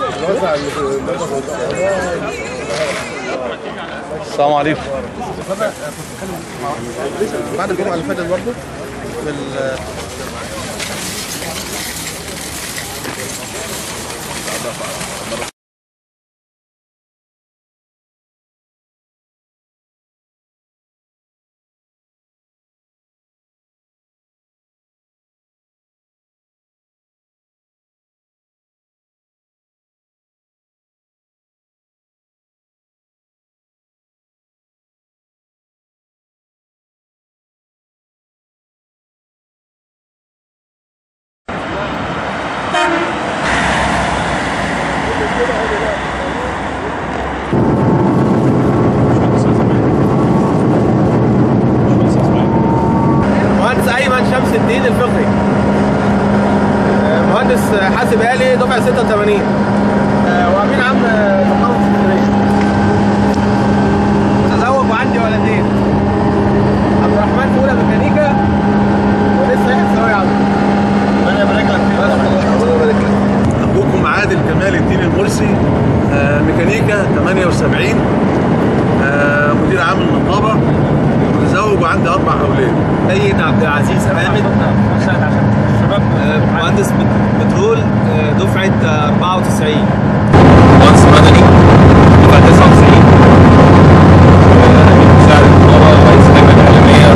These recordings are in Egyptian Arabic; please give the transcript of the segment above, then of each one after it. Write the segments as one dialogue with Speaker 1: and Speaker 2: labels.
Speaker 1: السلام عليكم
Speaker 2: بعد الجمعه اللي فاتت برضه بال مهندس ايمن شمس الدين الفقري آه، مهندس حاسب آلي دفعه 86 آه، وامين عام آه، محافظه اسكندريه متزوج وعندي ولدين عبد الرحمن في اولى ميكانيكا ولسه يحيى في ثانويه عامه ربنا يبارك لك ربنا يبارك لك
Speaker 3: اخوكم عادل كمال الدين المرسي آه، ميكانيكا 78 آه، مدير عام النقابه متزوج وعندي اربع اولاد
Speaker 4: سيد عبد العزيز حامد آه، مهندس بت- بترول آه، دفعة آه، 94 مهندس مدني دفعة 99 آه، مساعد النقابة رئيس اللجنة الإعلامية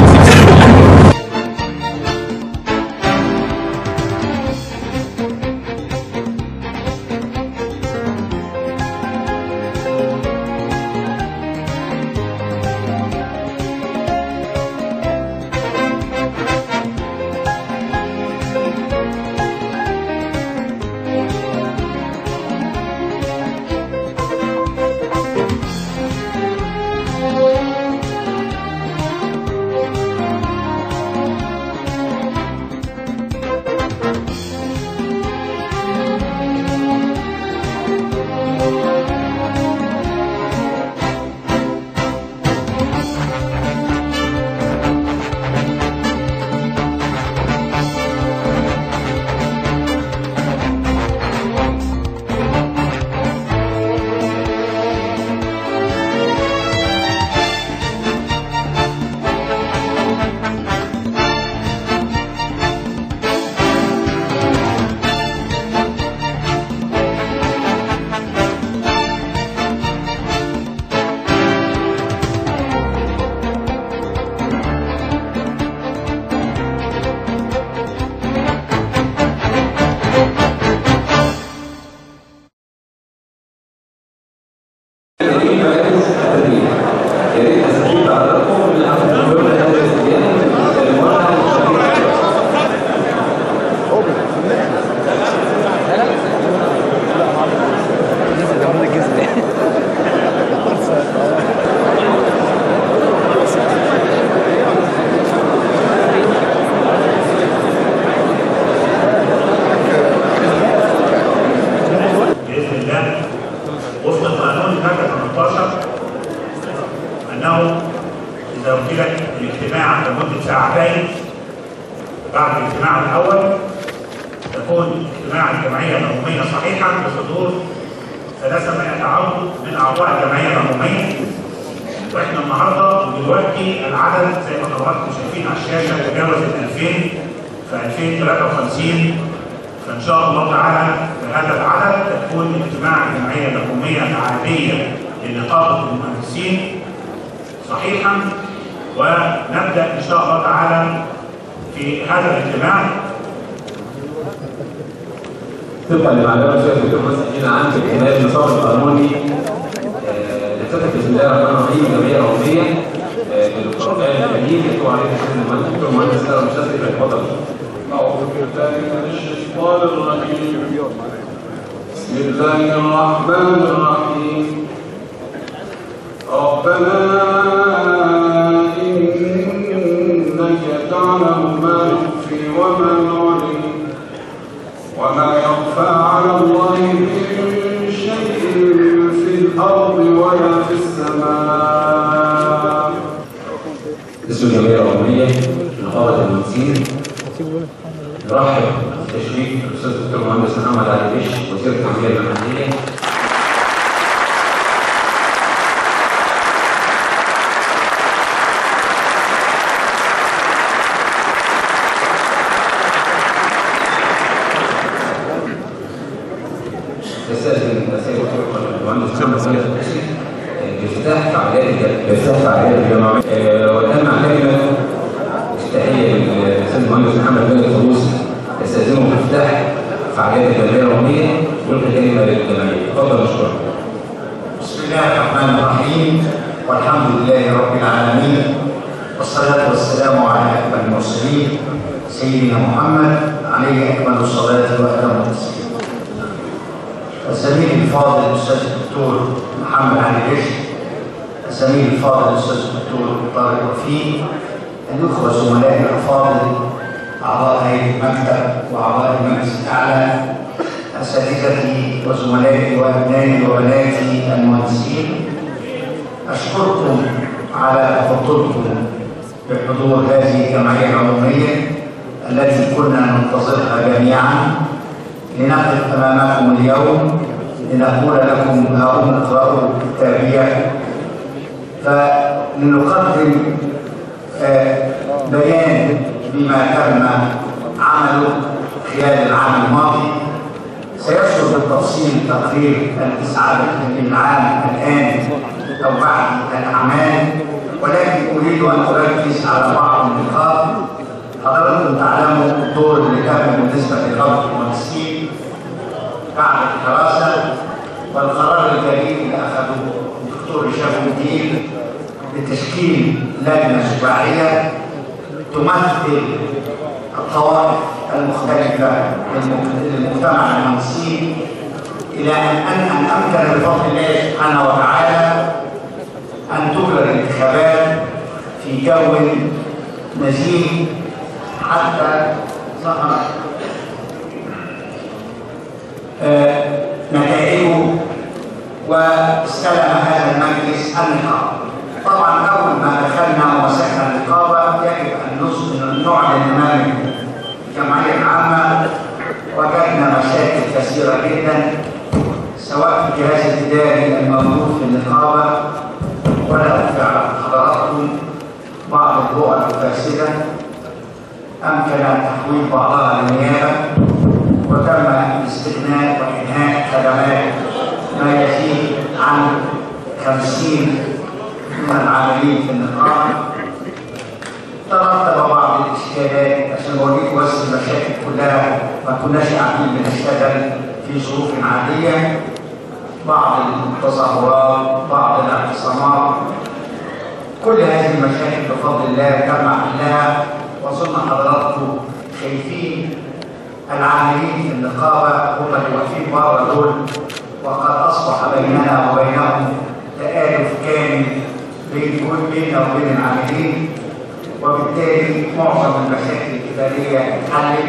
Speaker 5: باذن الله وفق قانون الماده 18 انه اذا وكلت الاجتماع لمده ساعتين بعد الاجتماع الاول تكون اجتماع الجمعيه العموميه صحيحا بحضور ثلاثه مئة عضو من اعضاء الجمعيه العموميه واحنا النهارده دلوقتي العدد زي ما حضراتكم شايفين على الشاشه تجاوز ال 2000 في 2053 فان شاء الله تعالى بهذا العدد تكون اجتماع الجمعيه العموميه العاديه لنقابه المهندسين صحيحا ونبدا ان شاء الله تعالى في هذا الاجتماع
Speaker 6: طبقا لمعلومات شيخ الدكتور مسجين عن خلال النظام القانوني نفتتح بسم الله الرحمن الرحيم جمعيه عموميه بالدكتور فاهم الكريم يكتب عليه المهندس الدكتور مهندس سلام شاذلي اتفضل
Speaker 7: أعوذ بالله من الشيطان الرجيم بسم الله الرحمن الرحيم ربنا إنك تعلم ما نخفي وما نعلن وما يخفى على الله من شيء في الأرض ولا في السماء
Speaker 6: اسم الجمعيه العموميه نقابه المهندسين نرحب تشريف الاستاذ الدكتور مهندس محمد علي بيش وزير التربيه المحليه استاذن السيد الدكتور المهندس محمد علي بيش بافتتاح فعاليات بافتتاح فعاليات الجامعه آه، وتم كلمه افتتاحيه للاستاذ المهندس محمد بن الفلوس يستاذنه بافتتاح فعاليات الجمعيه العموميه ويلقي كلمه للجمعيه تفضل مشكورا
Speaker 8: بسم الله الرحمن الرحيم والحمد لله رب العالمين والصلاة والسلام على أكمل المرسلين سيدنا محمد عليه أكمل الصلاة وأتم التسليم الزميل الفاضل الأستاذ الدكتور محمد علي رشد الزميل الفاضل الأستاذ الدكتور طارق وفيق الأخوة زملائي الأفاضل أعضاء هيئة المكتب وأعضاء المجلس الأعلى أساتذتي وزملائي وأبنائي وبناتي المهندسين أشكركم على تفضلكم بحضور هذه الجمعية العمومية التي كنا ننتظرها جميعا لنقف أمامكم اليوم لنقول لكم هؤلاء اقرأوا التربية فلنقدم آه، بيان بما تم عمله خلال العام الماضي سيصدر بالتفصيل تقرير الإسعاد للعام الآن أو بعد الأعمال ولكن أريد أن أركز على بعض النقاط حضراتكم تعلموا الدور اللي تم بالنسبة لربط المهندسين بعد الدراسة والقرار الجديد اللي أخذه الدكتور هشام الدين بتشكيل لجنة سباعية تمثل الطوائف المختلفة للمجتمع المهندسين إلى أن أن أمكن بفضل الله سبحانه وتعالى أن تجرى الانتخابات في جو نزيه حتى ظهر آه، نتائجه واستلم هذا المجلس النقابة. طبعا أول ما دخلنا ومسكنا النقابة يجب أن نص- نعلن أمام الجمعية العامة وجدنا مشاكل كثيرة جدا سواء في الجهاز الإداري الموجود في النقابة ولا في حضراتكم بعض الرؤى الفاسدة أمكن تحويل بعضها للنيابة وتم استغناء وإنهاء خدمات ما يزيد عن 50 من العاملين في النقابة ترتب بعض الاشكالات عشان اوريكم بس المشاكل كلها ما كناش قاعدين بنشتغل في ظروف عاديه بعض التظاهرات بعض الاعتصامات كل هذه المشاكل بفضل الله تم حلها واظن حضراتكم شايفين العاملين في النقابه هم اللي واقفين بره دول وقد اصبح بيننا وبينهم تآلف كامل بين كل بيننا وبين العاملين وبالتالي معظم المشاكل الإدارية اتحلت.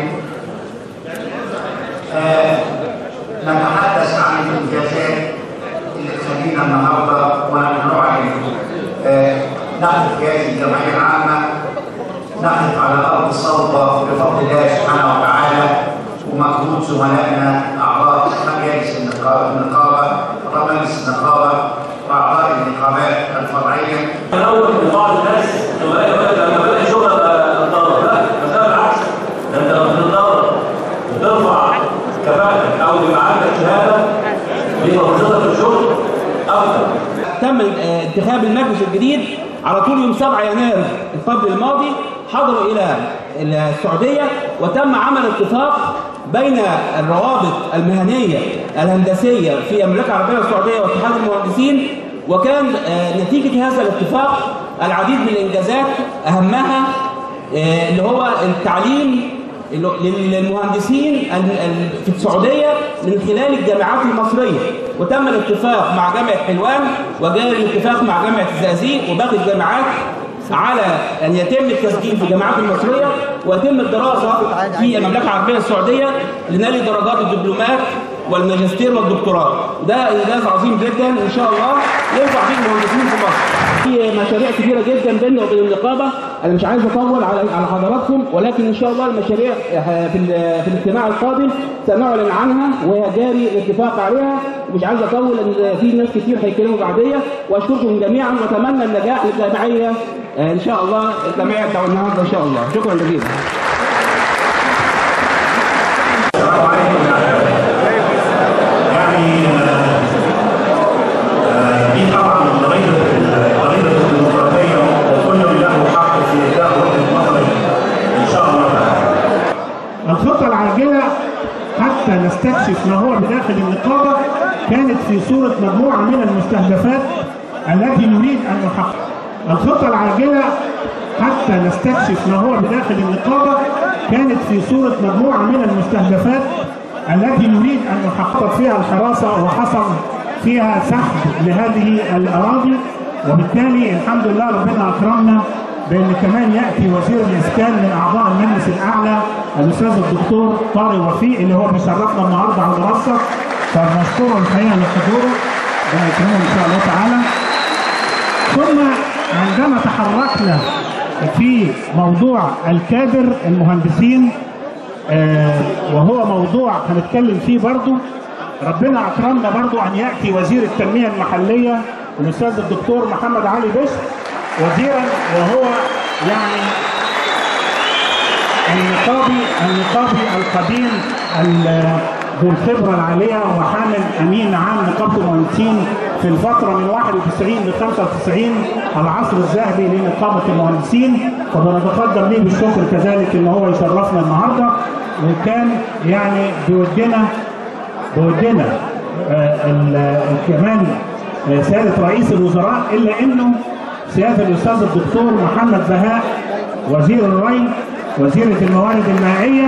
Speaker 8: آه، نتحدث عن الإنجازات اللي تخلينا النهارده ونعلن آه، نقف في هذه الجمعية العامة نقف على أرض صلبة بفضل الله سبحانه وتعالى ومجهود زملائنا أعضاء مجالس النقابة النقابة أعضاء مجلس النقابة وأعضاء النقابات الفرعية
Speaker 9: تنور ان بعض الناس تبقى يقول لما بلاقي شغل ابقى اتضرر لا ده بالعكس ده انت لما تتضرر وترفع كفاءتك او يبقى عندك شهاده بيبقى فرصتك في الشغل افضل
Speaker 10: تم انتخاب المجلس الجديد على طول يوم 7 يناير الفجر الماضي حضروا الى السعوديه وتم عمل اتفاق بين الروابط المهنيه الهندسيه في المملكه العربيه السعوديه واتحاد المهندسين وكان آه، نتيجه هذا الاتفاق العديد من الانجازات اهمها آه، اللي هو التعليم للمهندسين ال- ال- في السعودية من خلال الجامعات المصرية وتم الاتفاق مع جامعة حلوان وجاء الاتفاق مع جامعة الزقازيق وباقي الجامعات على أن يتم التسجيل في الجامعات المصرية ويتم الدراسة في المملكة العربية السعودية لنال درجات الدبلومات والماجستير والدكتوراه ده انجاز عظيم جدا ان شاء الله ينفع فيه المهندسين في مصر في مشاريع كبيره جدا بيننا وبين النقابه انا مش عايز اطول على على حضراتكم ولكن ان شاء الله المشاريع في ال- في الاجتماع القادم سنعلن عنها وهي جاري الاتفاق عليها مش عايز اطول ان في ناس كتير هيتكلموا بعديه واشكركم جميعا واتمنى النجاح للجمعيه آه، ان شاء الله الجمعيه بتاع النهارده ان شاء الله شكرا جزيلا
Speaker 5: السلام عليكم يعني آه، آه، دي طبعا ضريبه ضريبه الديمقراطيه وكل له حق في ابداء وجهه نظره ان شاء الله تعالى.
Speaker 11: الخطة العاجلة حتى نستكشف ما هو بداخل النقابة كانت في صورة مجموعة من المستهدفات التي نريد أن نحقق. الخطة العاجلة حتى نستكشف ما هو بداخل النقابة كانت في صورة مجموعة من المستهدفات التي نريد أن نحقق فيها الحراسة وحصل فيها سحب لهذه الأراضي وبالتالي الحمد لله ربنا أكرمنا بأن كمان يأتي وزير الإسكان من أعضاء المجلس الأعلى الأستاذ الدكتور طارق وفيق اللي هو بيشرفنا النهارده على المنصة فبنشكره الحقيقة لحضوره ربنا يكرمه إن شاء الله تعالى ثم عندما تحركنا في موضوع الكادر المهندسين آه، وهو موضوع هنتكلم فيه برضو ربنا اكرمنا برضو ان ياتي وزير التنميه المحليه الاستاذ الدكتور محمد علي بشر وزيرا وهو يعني النقابي النقابي القديم ال- ذو الخبره العاليه وحامل امين عام نقابه المهندسين في الفتره من 91 ل 95 العصر الذهبي لنقابه المهندسين فبنتقدم ليه بالشكر كذلك ان هو يشرفنا النهارده وكان يعني بودنا بودنا آه، ال- كمان آه، سياده رئيس الوزراء الا انه سياده الاستاذ الدكتور محمد بهاء وزير الري وزيره الموارد المائيه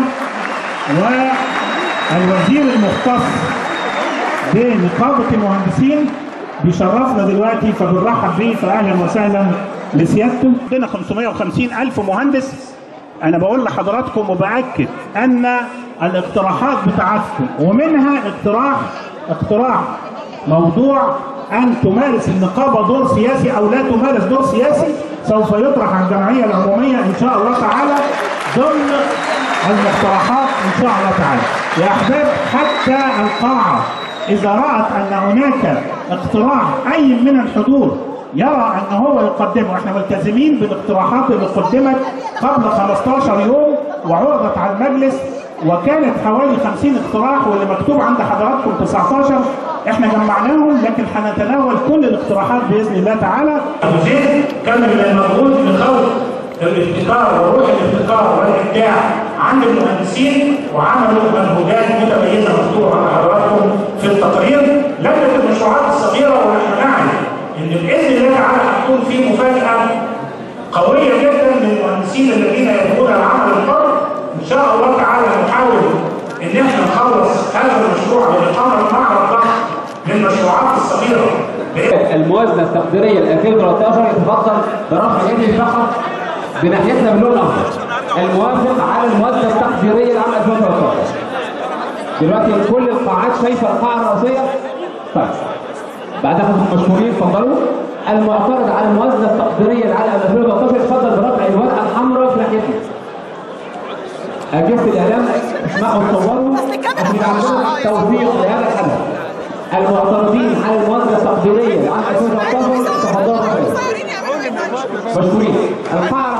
Speaker 11: والوزير المختص بنقابه المهندسين بيشرفنا دلوقتي فبنرحب بيه فاهلا وسهلا لسيادته عندنا 550 الف مهندس انا بقول لحضراتكم وباكد ان الاقتراحات بتاعتكم ومنها اقتراح اقتراح موضوع ان تمارس النقابه دور سياسي او لا تمارس دور سياسي سوف يطرح على الجمعيه العموميه ان شاء الله تعالى ضمن المقترحات ان شاء الله تعالى يا احباب حتى القاعه اذا رات ان هناك اقتراح اي من الحضور يرى ان هو يقدمه احنا ملتزمين بالاقتراحات اللي قدمت قبل 15 يوم وعرضت على المجلس وكانت حوالي 50 اقتراح واللي مكتوب عند حضراتكم 19 احنا جمعناهم لكن هنتناول كل الاقتراحات باذن الله تعالى
Speaker 5: زين كان من المفروض لخلق الابتكار وروح الابتكار والابداع عند المهندسين وعملوا مجهودات متميزه مفتوحه مع حضراتكم في التقرير لجنه المشروعات الصغيره ونحن نعلم ان باذن الله تعالى هتكون في مفاجاه قويه جدا للمهندسين الذين يبغون العمل الحر ان شاء الله تعالى نحاول ان احنا نخلص هذا المشروع باقامه معرض ضخم للمشروعات الصغيره
Speaker 6: الموازنه التقديريه ل 2013 يتفضل برفع يده فقط بناحيتنا باللون الاخضر الموافق على الموازنه التقديريه لعام 2013 دلوقتي كل القاعات شايفه القاعه الرئيسيه طيب بعد اخذ مشهورين اتفضلوا المعترض على الموازنه التقديريه لعام 2013 يتفضل برفع الورقه الحمراء في ناحيتنا اجهزه الاعلام اسمعوا وصوروا عشان يعملوا توثيق لهذا الحدث المعترضين على الموازنه التقديريه لعام 2013 تفضلوا مشكورين القاعه